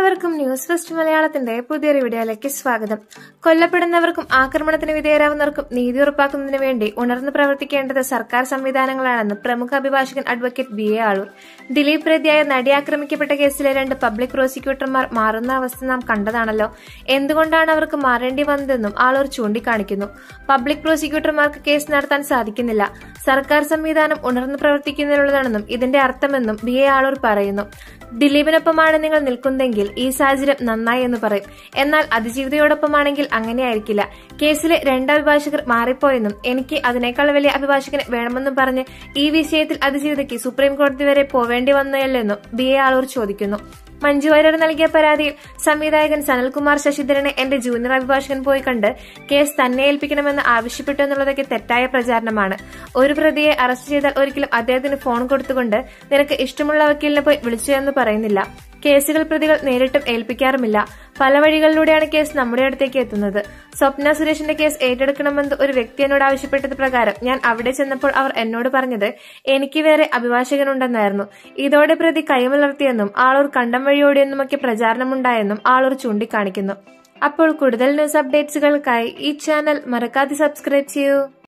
എല്ലാവർക്കും news first മലയാളത്തിന്റെ പുതിയൊരു വീഡിയോയിലേക്ക് സ്വാഗതം കൊല്ലപ്പെടുന്നവർക്കും ആക്രമണത്തിന് വിധേയരാവുന്നവർക്കും നീതി ഉറപ്പാക്കുന്നതിന് വേണ്ടി ഉണർന്നു പ്രവർത്തിക്കേണ്ടത് സർക്കാർ സംവിധാനങ്ങളാണെന്ന് പ്രമുഖ അഭിഭാഷകൻ advocate B A Aloor Dileep പ്രതിയായ നടി ആക്രമിക്കപ്പെട്ട കേസിലെ രണ്ട് പബ്ലിക് പ്രോസിക്യൂട്ടർമാർ മാറുന്ന അവസ്ഥ നാം കണ്ടതാണല്ലോ എന്തുകൊണ്ടാണ് അവർക്ക് മാറേണ്ടി വന്നതെന്നും ആളൂർ ചൂണ്ടിക്കാണിക്കുന്നു പബ്ലിക് പ്രോസിക്യൂട്ടർമാർക്ക് കേസ് നടത്താൻ സാധിക്കുന്നില്ല സർക്കാർ സംവിധാനം ഉണർന്നു പ്രവർത്തിക്കുന്നതിനുള്ളതാണെന്നും ഇതിന്റെ അർത്ഥമെന്നും ബി എ ആളൂർ പറയുന്നു ദിലീപിനൊപ്പമാണ് നിങ്ങൾ നിൽക്കുന്നതെങ്കിൽ ഈ സാഹചര്യം നന്നായി എന്ന് പറയും എന്നാൽ അതിജീവിതയോടൊപ്പമാണെങ്കിൽ അങ്ങനെയായിരിക്കില്ല കേസിലെ രണ്ട് അഭിഭാഷകർ മാറിപ്പോയെന്നും എനിക്ക് അതിനേക്കാൾ വലിയ അഭിഭാഷകനെ വേണമെന്നും പറഞ്ഞ് ഈ വിഷയത്തിൽ അതിജീവിതയ്ക്ക് സുപ്രീം കോടതി വരെ പോവേണ്ടി വന്നതല്ലെന്നും ബി എ ആളൂർ ചോദിക്കുന്നു മഞ്ജു വാര്യർ നൽകിയ പരാതിയിൽ സംവിധായകൻ സനൽകുമാർ ശശിധരനെ എന്റെ ജൂനിയർ അഭിഭാഷകൻ പോയി കണ്ട് കേസ് തന്നെ ഏൽപ്പിക്കണമെന്ന് ആവശ്യപ്പെട്ടു എന്നുള്ളതൊക്കെ തെറ്റായ പ്രചാരണമാണ് ഒരു പ്രതിയെ അറസ്റ്റ് ചെയ്താൽ ഒരിക്കലും അദ്ദേഹത്തിന് ഫോൺ കൊടുത്തുകൊണ്ട് നിനക്ക് ഇഷ്ടമുള്ള വക്കീലിനെ പോയി വിളിച്ചു എന്ന് പറയുന്നില്ല കേസുകൾ പ്രതികൾ നേരിട്ടും ഏൽപ്പിക്കാറുമില്ല പല വഴികളിലൂടെയാണ് കേസ് നമ്മുടെ അടുത്തേക്ക് എത്തുന്നത് സ്വപ്ന സുരേഷിന്റെ കേസ് ഏറ്റെടുക്കണമെന്ന് ഒരു വ്യക്തി എന്നോട് ആവശ്യപ്പെട്ടത് പ്രകാരം ഞാൻ അവിടെ ചെന്നപ്പോൾ അവർ എന്നോട് പറഞ്ഞത് എനിക്ക് വേറെ അഭിഭാഷകനുണ്ടെന്നായിരുന്നു ഇതോടെ പ്രതി കൈമലർത്തിയെന്നും ആളൂർ കണ്ടം വഴിയോടിയെന്നുമൊക്കെ പ്രചാരണമുണ്ടായെന്നും ആളൂർ ചൂണ്ടിക്കാണിക്കുന്നു അപ്പോൾ കൂടുതൽ ന്യൂസ് അപ്ഡേറ്റ്സുകൾക്കായി ഈ ചാനൽ മറക്കാതെ സബ്സ്ക്രൈബ് ചെയ്യൂ